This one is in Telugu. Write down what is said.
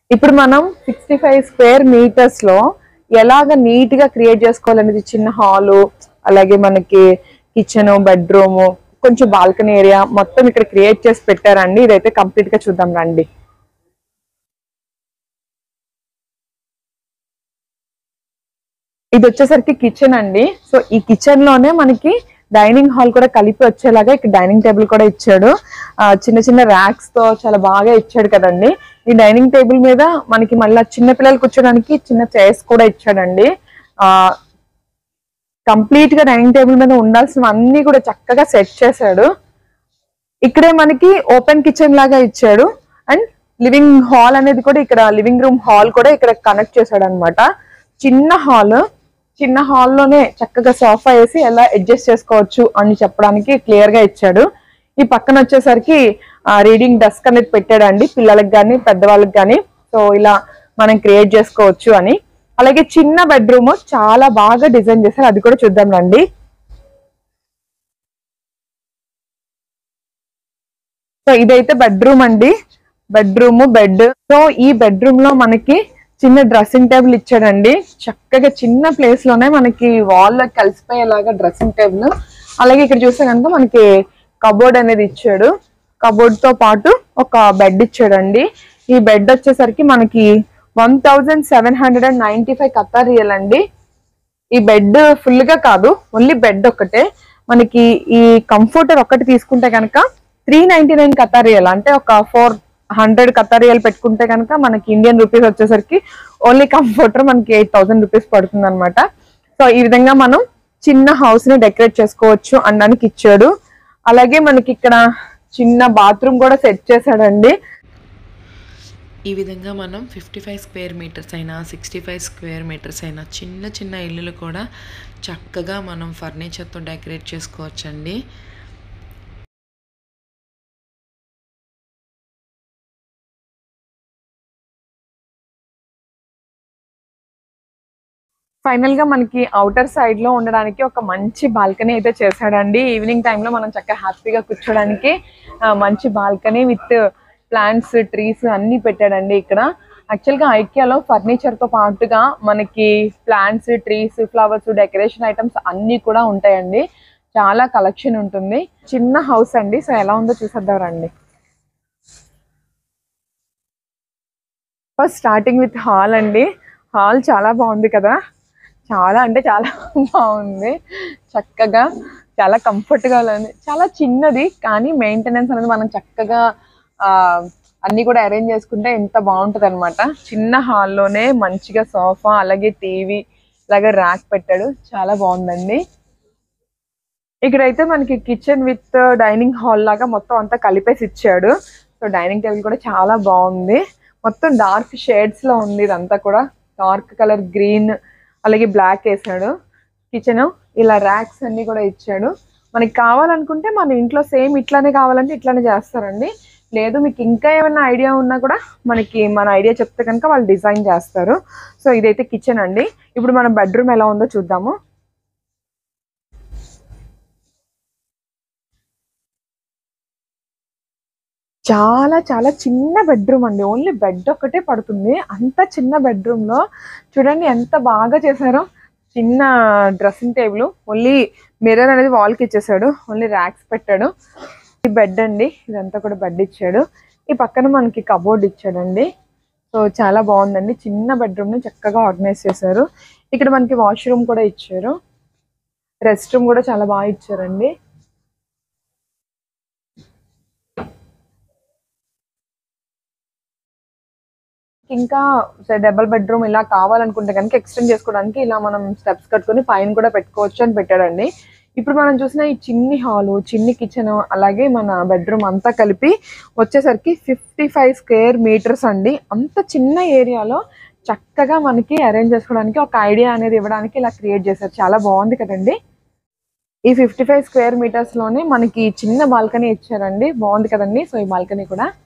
ఇప్పుడు మనం సిక్స్టీ ఫైవ్ స్క్వేర్ మీటర్స్ లో ఎలాగ నీట్ గా క్రియేట్ చేసుకోవాలనేది చిన్న హాలు అలాగే మనకి కిచెన్ బెడ్రూమ్ కొంచెం బాల్కనీ ఏరియా మొత్తం ఇక్కడ క్రియేట్ చేసి పెట్టారండి ఇదైతే కంప్లీట్ గా చూద్దాం రండి ఇది వచ్చేసరికి కిచెన్ అండి సో ఈ కిచెన్ లోనే మనకి డైనింగ్ హాల్ కూడా కలిపి వచ్చేలాగా ఇక్కడ డైనింగ్ టేబుల్ కూడా ఇచ్చాడు ఆ, చిన్న చిన్న ర్యాక్స్ తో చాలా బాగా ఇచ్చాడు కదండి ఈ డైనింగ్ టేబుల్ మీద మనకి మళ్ళీ చిన్న పిల్లలు కూర్చోడానికి చిన్న చైర్స్ కూడా ఇచ్చాడండి ఆ కంప్లీట్ గా డైనింగ్ టేబుల్ మీద ఉండాల్సిన అన్ని కూడా చక్కగా సెట్ చేశాడు ఇక్కడే మనకి ఓపెన్ కిచెన్ లాగా ఇచ్చాడు అండ్ లివింగ్ హాల్ అనేది కూడా ఇక్కడ లివింగ్ రూమ్ హాల్ కూడా ఇక్కడ కనెక్ట్ చేశాడు అనమాట చిన్న హాల్ చిన్న హాల్లోనే చక్కగా సోఫా వేసి ఎలా అడ్జస్ట్ చేసుకోవచ్చు అని చెప్పడానికి క్లియర్ గా ఇచ్చాడు ఈ పక్కన వచ్చేసరికి రీడింగ్ డెస్క్ అనేది పెట్టాడండి పిల్లలకి కానీ పెద్దవాళ్ళకి కానీ సో ఇలా మనం క్రియేట్ చేసుకోవచ్చు అని అలాగే చిన్న బెడ్రూమ్ చాలా బాగా డిజైన్ చేశారు అది కూడా చూద్దాం రండి సో ఇదైతే బెడ్రూమ్ అండి బెడ్రూమ్ బెడ్ సో ఈ బెడ్రూమ్ లో మనకి చిన్న డ్రెస్సింగ్ టేబుల్ ఇచ్చాడండి చక్కగా చిన్న ప్లేస్ లోనే మనకి వాల్ లో కలిసిపోయేలాగా డ్రెస్సింగ్ టేబుల్ అలాగే ఇక్కడ చూస్తే కనుక మనకి కబోర్డ్ అనేది ఇచ్చాడు కబోర్డ్ తో పాటు ఒక బెడ్ ఇచ్చాడండి ఈ బెడ్ వచ్చేసరికి మనకి one thousand seven hundred and ninety five Qatar riyal అండి ఈ బెడ్ ఫుల్ గా కాదు ఓన్లీ బెడ్ ఒకటే మనకి ఈ కంఫర్టర్ ఒకటి తీసుకుంటే కనుక త్రీ నైన్టీ నైన్ కతారియల్ అంటే ఒక ఫోర్ హండ్రెడ్ కతారియల్ పెట్టుకుంటే కనుక మనకి ఇండియన్ రూపీస్ వచ్చేసరికి ఓన్లీ కంఫర్టర్ మనకి ఎయిట్ థౌసండ్ రూపీస్ పడుతుంది అనమాట సో ఈ విధంగా మనం చిన్న హౌస్ ని డెకరేట్ చేసుకోవచ్చు అనడానికి ఇచ్చాడు అలాగే మనకి ఇక్కడ చిన్న బాత్రూమ్ కూడా సెట్ చేశాడండి ఈ విధంగా మనం ఫిఫ్టీ ఫైవ్ స్క్వేర్ మీటర్స్ అయినా సిక్స్టీ ఫైవ్ స్క్వేర్ మీటర్స్ అయినా చిన్న చిన్న ఇల్లులు కూడా చక్కగా మనం ఫర్నిచర్తో డెకరేట్ చేసుకోవచ్చండి ఫైనల్ గా మనకి అవుటర్ సైడ్ లో ఉండడానికి ఒక మంచి బాల్కనీ అయితే చేశాడండి ఈవినింగ్ టైంలో మనం చక్కగా హ్యాపీగా కూర్చోడానికి ఆ, మంచి బాల్కనీ విత్ ప్లాంట్స్ ట్రీస్ అన్ని పెట్టాడండి ఇక్కడ యాక్చువల్ గా ఐక్యాలో ఫర్నిచర్ తో పాటుగా మనకి plants trees flowers decoration items అన్ని కూడా ఉంటాయండి చాలా కలెక్షన్ ఉంటుంది చిన్న హౌస్ అండి సో ఎలా ఉందో చూసేద్దాం రండి ఫస్ట్ స్టార్టింగ్ విత్ హాల్ అండి హాల్ చాలా బాగుంది కదా చాలా అంటే చాలా బాగుంది చక్కగా చాలా కంఫర్ట్ గా ఉంది చాలా చిన్నది కానీ మెయింటెనెన్స్ అనేది మనం చక్కగా ఆ అన్ని కూడా అరేంజ్ చేసుకుంటే ఎంత బాగుంటది అనమాట చిన్న హాల్లోనే మంచిగా సోఫా అలాగే టీవీ అలాగే ర్యాక్ పెట్టాడు చాలా బాగుందండి ఇక్కడైతే మనకి కిచెన్ విత్ డైనింగ్ హాల్ లాగా మొత్తం అంతా కలిపేసి ఇచ్చాడు సో డైనింగ్ టేబుల్ కూడా చాలా బాగుంది మొత్తం డార్క్ షేడ్స్ లో ఉంది ఇదంతా కూడా డార్క్ కలర్ గ్రీన్ అలాగే బ్లాక్ వేసాడు కిచెన్ ఇలా ర్యాక్స్ అన్ని కూడా ఇచ్చాడు మనకి కావాలనుకుంటే మన ఇంట్లో సేమ్ ఇట్లానే కావాలంటే ఇట్లానే చేస్తారండి లేదు మీకు ఇంకా ఏమైనా ఐడియా ఉన్నా కూడా మనకి మన ఐడియా చెప్తే కనుక వాళ్ళు డిజైన్ చేస్తారు సో ఇదైతే కిచెన్ అండి ఇప్పుడు మన బెడ్రూమ్ ఎలా ఉందో చూద్దాము చాలా చాలా చిన్న బెడ్రూమ్ అండి ఓన్లీ బెడ్ ఒక్కటే పడుతుంది అంత చిన్న బెడ్రూమ్ లో చూడండి ఎంత బాగా చేశారో చిన్న డ్రెస్సింగ్ టేబుల్ ఓన్లీ మిర్రర్ అనేది వాల్ కి ఇచ్చేసాడు ఓన్లీ ర్యాక్స్ పెట్టాడు ఈ బెడ్ అండి ఇదంతా కూడా బెడ్ ఇచ్చాడు ఈ పక్కన మనకి కబోర్డ్ ఇచ్చాడండి సో చాలా బాగుందండి చిన్న బెడ్రూమ్ ని చక్కగా ఆర్గనైజ్ చేశారు ఇక్కడ మనకి వాష్రూమ్ కూడా ఇచ్చారు రెస్ట్ రూమ్ కూడా చాలా బాగా ఇచ్చారండి ఇంకా డబల్ బెడ్రూమ్ ఇలా కావాలనుకుంటే కనుక ఎక్స్టెండ్ చేసుకోవడానికి ఇలా మనం స్టెప్స్ కట్టుకొని పైన కూడా పెట్టుకోవచ్చు అని పెట్టాడండి ఇప్పుడు మనం చూసిన ఈ చిన్ని హాలు చిన్ని కిచెన్ అలాగే మన బెడ్రూమ్ అంతా కలిపి వచ్చేసరికి ఫిఫ్టీ ఫైవ్ స్క్వేర్ మీటర్స్ అండి అంత చిన్న ఏరియాలో చక్కగా మనకి అరేంజ్ చేసుకోవడానికి ఒక ఐడియా అనేది ఇవ్వడానికి ఇలా క్రియేట్ చేశారు చాలా బాగుంది కదండి ఈ ఫిఫ్టీ ఫైవ్ స్క్వేర్ మీటర్స్ లోనే మనకి చిన్న బాల్కనీ ఇచ్చారండి బాగుంది కదండి సో ఈ బాల్కనీ కూడా